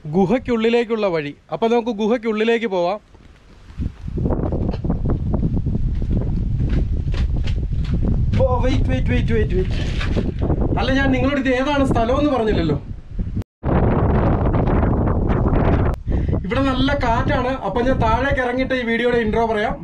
ഗുഹയ്ക്കുള്ളിലേക്കുള്ള വഴി അപ്പം നമുക്ക് ഗുഹയ്ക്കുള്ളിലേക്ക് പോവാം ഓ wait wait wait wait wait അല്ല ഞാൻ നിങ്ങളോട് ഇത് ഏതാണ് സ്ഥലം എന്ന് പറഞ്ഞില്ലല്ലോ ഇവിടെ നല്ല കാറ്റാണ് അപ്പൊ ഞാൻ താഴേക്ക് ഇറങ്ങിയിട്ട് ഈ വീഡിയോയുടെ ഇൻട്രോ പറയാം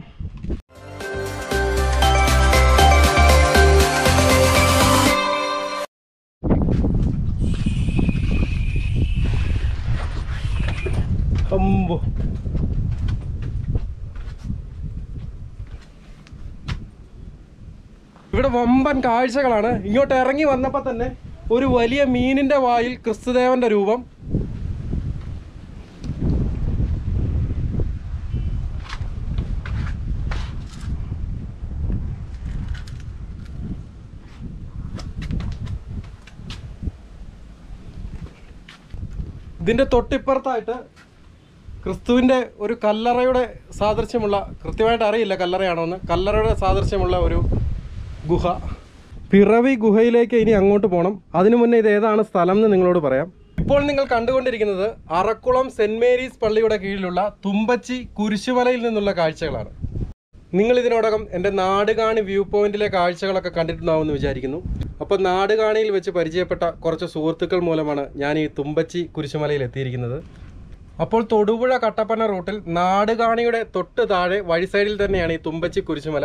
അമ്പോ ഇവിടെ വമ്പൻ കാഴ്ചകളാണ് ഇങ്ങോട്ട് ഇറങ്ങി വന്നപ്പോൾ തന്നെ ഒരു വലിയ മീനിന്റെ വായിൽ ക്രിസ്തുദേവന്റെ രൂപം ഇതിന്റെ തൊട്ടിപ്പുറത്തായിട്ട് ക്രിസ്തുവിന്റെ ഒരു കല്ലറയുടെ സാദൃശ്യമുള്ള കൃത്യമായിട്ട് അറിയില്ല കല്ലറയാണോ എന്ന് കല്ലറയുടെ സാദൃശ്യമുള്ള ഒരു ഗുഹ പിറവി ഗുഹയിലേക്ക് ഇനി അങ്ങോട്ട് പോകണം അതിനു മുന്നേ ഇത് ഏതാണ് സ്ഥലം എന്ന് നിങ്ങളോട് പറയാം ഇപ്പോൾ നിങ്ങൾ കണ്ടുകൊണ്ടിരിക്കുന്നത് അറക്കുളം സെന്റ് മേരീസ് പള്ളിയുടെ കീഴിലുള്ള തുമ്പച്ചി കുരിശുമലയിൽ നിന്നുള്ള കാഴ്ചകളാണ് നിങ്ങൾ ഇതിനോടകം എൻ്റെ നാടുകാണി വ്യൂ പോയിന്റിലെ കാഴ്ചകളൊക്കെ കണ്ടിട്ടുണ്ടാവുമെന്ന് വിചാരിക്കുന്നു അപ്പോൾ നാടുകാണിയിൽ വെച്ച് പരിചയപ്പെട്ട കുറച്ച് സുഹൃത്തുക്കൾ മൂലമാണ് ഞാൻ ഈ തുമ്പച്ചി കുരിശുമലയിൽ എത്തിയിരിക്കുന്നത് അപ്പോൾ തൊടുപുഴ കട്ടപ്പന റൂട്ടിൽ നാടുകാണിയുടെ തൊട്ട് താഴെ വഴി സൈഡിൽ തന്നെയാണ് ഈ തുമ്പച്ചി കുരിശുമല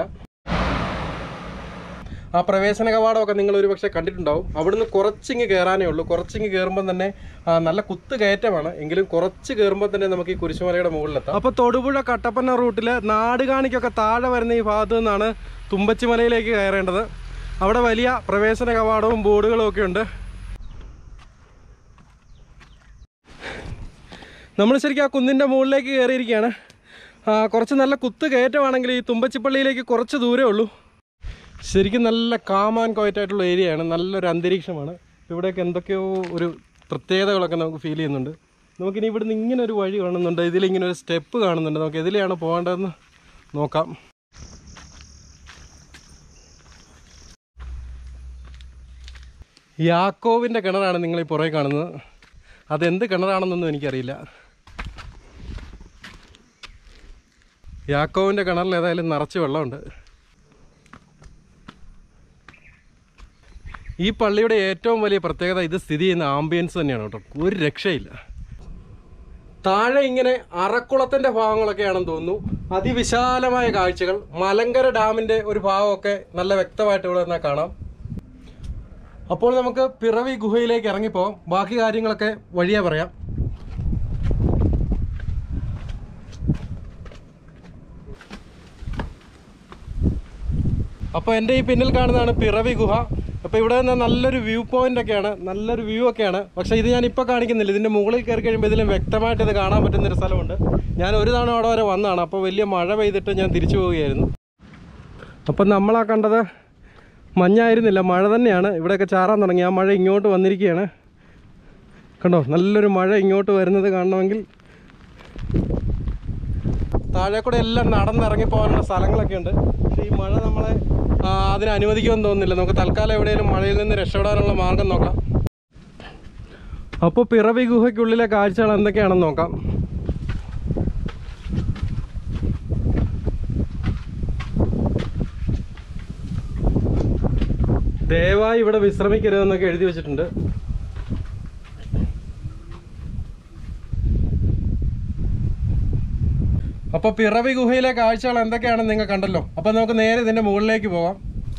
ആ പ്രവേശന കവാടമൊക്കെ നിങ്ങൾ ഒരുപക്ഷെ കണ്ടിട്ടുണ്ടാവും അവിടുന്ന് കുറച്ചിങ്ങ് കയറാനേ ഉള്ളൂ കുറച്ചിങ്ങ് കയറുമ്പോൾ തന്നെ ആ, നല്ല കുത്ത് കയറ്റമാണ് എങ്കിലും കുറച്ച് കയറുമ്പോൾ തന്നെ നമുക്ക് ഈ കുരിശുമലയുടെ മുകളിലെത്താം അപ്പോൾ തൊടുപുഴ കട്ടപ്പന റൂട്ടിൽ നാടുകാണിക്കൊക്കെ താഴെ വരുന്ന ഈ ഭാഗത്തു നിന്നാണ് തുമ്പച്ചി മലയിലേക്ക് കയറേണ്ടത് അവിടെ വലിയ പ്രവേശന കവാടവും ബോർഡുകളും ഒക്കെ ഉണ്ട് നമ്മൾ ശരിക്കും ആ കുന്നിൻ്റെ മുകളിലേക്ക് കയറിയിരിക്കുകയാണ് ആ, കുറച്ച് നല്ല കുത്ത് കയറ്റമാണെങ്കിൽ ഈ തുമ്പച്ചിപ്പള്ളിയിലേക്ക് കുറച്ച് ദൂരമേ ഉള്ളൂ ശരിക്കും നല്ല കാം ആൻഡ് ക്വയറ്റ് ആയിട്ടുള്ള ഏരിയയാണ് നല്ലൊരു അന്തരീക്ഷമാണ് ഇവിടെയൊക്കെ എന്തൊക്കെയോ ഒരു പ്രത്യേകതകളൊക്കെ നമുക്ക് ഫീൽ ചെയ്യുന്നുണ്ട് നമുക്കിനി ഇവിടുന്ന് ഇങ്ങനെ ഒരു വഴി കാണുന്നുണ്ട് ഇതിലിങ്ങനെ ഒരു സ്റ്റെപ്പ് കാണുന്നുണ്ട് നമുക്ക് ഇതിലെയാണ് പോകേണ്ടതെന്ന് നോക്കാം യാക്കോവിൻ്റെ കിണറാണ് നിങ്ങൾ ഈ പുറകെ കാണുന്നത് അതെന്ത് കിണറാണെന്നൊന്നും എനിക്കറിയില്ല യാക്കോവിൻ്റെ കിണറിൽ ഏതായാലും നിറച്ച് വെള്ളമുണ്ട് ഈ പള്ളിയുടെ ഏറ്റവും വലിയ പ്രത്യേകത ഇത് സ്ഥിതി ചെയ്യുന്ന ആംബിയൻസ് തന്നെയാണ് കേട്ടോ ഒരു രക്ഷയില്ല താഴെ ഇങ്ങനെ അറക്കുളത്തിന്റെ ഭാഗങ്ങളൊക്കെയാണെന്ന് തോന്നുന്നു അതിവിശാലമായ കാഴ്ചകൾ മലങ്കര ഡാമിന്റെ ഒരു ഭാഗമൊക്കെ നല്ല വ്യക്തമായിട്ട് ഇവിടെ നിന്നാൽ കാണാം അപ്പോൾ നമുക്ക് പിറവി ഗുഹയിലേക്ക് ഇറങ്ങിപ്പോവാം ബാക്കി കാര്യങ്ങളൊക്കെ വഴിയേ പറയാം അപ്പോൾ എൻ്റെ ഈ പിന്നിൽ കാണുന്നതാണ് പിറവി ഗുഹ അപ്പോൾ ഇവിടെ നിന്ന് നല്ലൊരു വ്യൂ പോയിന്റ് ഒക്കെയാണ് നല്ലൊരു വ്യൂ ഒക്കെയാണ് പക്ഷേ ഇത് ഞാൻ ഇപ്പോൾ കാണിക്കുന്നില്ല ഇതിൻ്റെ മുകളിൽ കയറി കഴിയുമ്പോൾ ഇതിലും വ്യക്തമായിട്ട് ഇത് കാണാൻ പറ്റുന്നൊരു സ്ഥലമുണ്ട് ഞാൻ ഒരു തവണ അവിടെ വരെ വന്നതാണ് അപ്പോൾ വലിയ മഴ പെയ്തിട്ട് ഞാൻ തിരിച്ചു പോവുകയായിരുന്നു അപ്പം നമ്മളാ കണ്ടത് മഞ്ഞായിരുന്നില്ല മഴ തന്നെയാണ് ഇവിടെയൊക്കെ ചാറാൻ തുടങ്ങി ആ മഴ ഇങ്ങോട്ട് വന്നിരിക്കുകയാണ് കണ്ടോ നല്ലൊരു മഴ ഇങ്ങോട്ട് വരുന്നത് കാണണമെങ്കിൽ താഴെ കൂടെ എല്ലാം നടന്നിറങ്ങി പോകാനുള്ള സ്ഥലങ്ങളൊക്കെ ഉണ്ട് പക്ഷേ ഈ മഴ നമ്മളെ ആ, അതിന് അനുവദിക്കുമെന്ന് തോന്നുന്നില്ല നമുക്ക് തൽക്കാലം എവിടെയെങ്കിലും മഴയിൽ നിന്ന് രക്ഷപ്പെടാനുള്ള മാർഗം നോക്കാം അപ്പോൾ പിറവി ഗുഹയ്ക്കുള്ളിലെ കാഴ്ചകൾ എന്തൊക്കെയാണെന്ന് നോക്കാം ദയവായി ഇവിടെ വിശ്രമിക്കരുതെന്നൊക്കെ എഴുതി വെച്ചിട്ടുണ്ട് അപ്പോൾ പിറവി ഗുഹയിലെ കാഴ്ചകൾ എന്തൊക്കെയാണെന്ന് നിങ്ങൾ കണ്ടല്ലോ അപ്പോൾ നമുക്ക് നേരെ ഇതിന്റെ മുകളിലേക്ക് പോവാം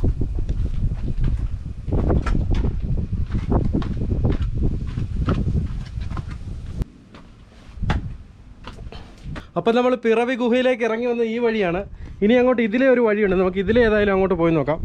അപ്പം നമ്മൾ പിറവി ഗുഹയിലേക്ക് ഇറങ്ങി വന്ന ഈ വഴിയാണ് ഇനി അങ്ങോട്ട് ഇതിലെ ഒരു വഴിയുണ്ട് നമുക്ക് ഇതിലെ ഏതായാലും അങ്ങോട്ട് പോയി നോക്കാം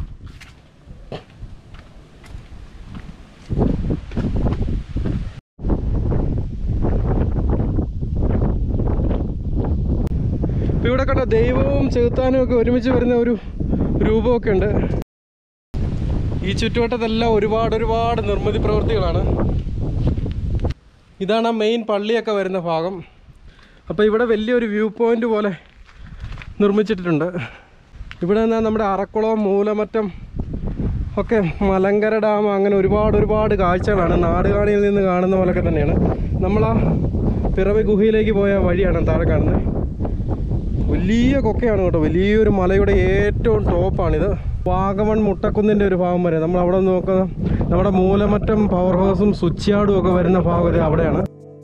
ഇപ്പൊ ഇവിടെ കണ്ട ദൈവവും ചെകുത്താനും ഒക്കെ ഒരുമിച്ച് വരുന്ന ഒരു രൂപമൊക്കെ ഉണ്ട് ഈ ചുറ്റുവട്ടത്തെല്ലാം ഒരുപാട് ഒരുപാട് നിർമ്മിതി പ്രവൃത്തികളാണ് ഇതാണ് ആ മെയിൻ പള്ളിയൊക്കെ വരുന്ന ഭാഗം അപ്പോൾ ഇവിടെ വലിയൊരു വ്യൂ പോയിന്റ് പോലെ നിർമ്മിച്ചിട്ടുണ്ട് ഇവിടെ നിന്നാൽ നമ്മുടെ അറക്കുളം മൂലമറ്റം ഒക്കെ മലങ്കര ഡാം അങ്ങനെ ഒരുപാട് ഒരുപാട് കാഴ്ചകളാണ് നാടുകാണിയിൽ നിന്ന് കാണുന്ന പോലൊക്കെ തന്നെയാണ് നമ്മൾ ആ പിറവി ഗുഹയിലേക്ക് പോയ വഴിയാണ് താഴെ കാണുന്നത് വലിയ കൊക്കയാണ് കേട്ടോ വലിയൊരു മലയുടെ ഏറ്റവും ടോപ്പാണിത് വാഗമൺ മുട്ടക്കുന്നിൻ്റെ ഒരു ഭാഗം വരെ നമ്മൾ അവിടെ നോക്കുന്ന നമ്മുടെ മൂലമറ്റം പവർ ഹൗസും സ്വിച്ച് യാർഡും ഒക്കെ വരുന്ന ഭാഗം ഇത് അവിടെയാണ്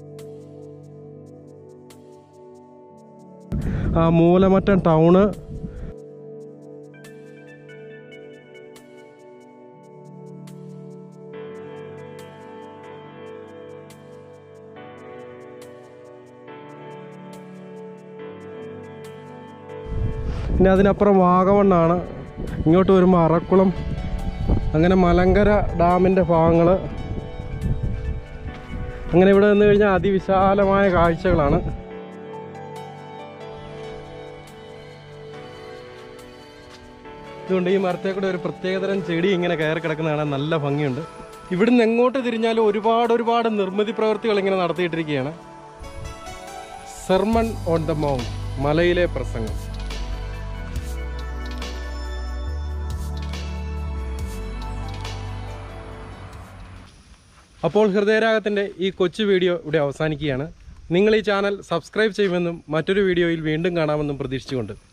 ആ മൂലമറ്റം ടൗണ് പിന്നെ അതിനപ്പുറം വാഗമണ്ണാണ് ഇങ്ങോട്ട് വരുമ്പോൾ അറക്കുളം അങ്ങനെ മലങ്കര ഡാമിൻ്റെ ഭാഗങ്ങൾ അങ്ങനെ ഇവിടെ നിന്ന് കഴിഞ്ഞാൽ അതിവിശാലമായ കാഴ്ചകളാണ് ഇതുകൊണ്ട് ഈ മരത്തെ കൂടെ ഒരു പ്രത്യേകതരം ചെടി ഇങ്ങനെ കയറി കിടക്കുന്ന കാണാൻ നല്ല ഭംഗിയുണ്ട് ഇവിടുന്ന് എങ്ങോട്ട് തിരിഞ്ഞാലും ഒരുപാട് ഒരുപാട് നിർമ്മിതി പ്രവൃത്തികൾ ഇങ്ങനെ നടത്തിയിട്ടിരിക്കുകയാണ് സെർമൺ ഓൺ ദ മൗണ്ട് മലയിലെ പ്രസംഗം അപ്പോൾ ഹൃദയരാഗത്തിൻ്റെ ഈ കൊച്ചു വീഡിയോ ഇവിടെ അവസാനിക്കുകയാണ് നിങ്ങൾ ഈ ചാനൽ സബ്സ്ക്രൈബ് ചെയ്യുമെന്നും മറ്റൊരു വീഡിയോയിൽ വീണ്ടും കാണാമെന്നും പ്രതീക്ഷിച്ചുകൊണ്ട്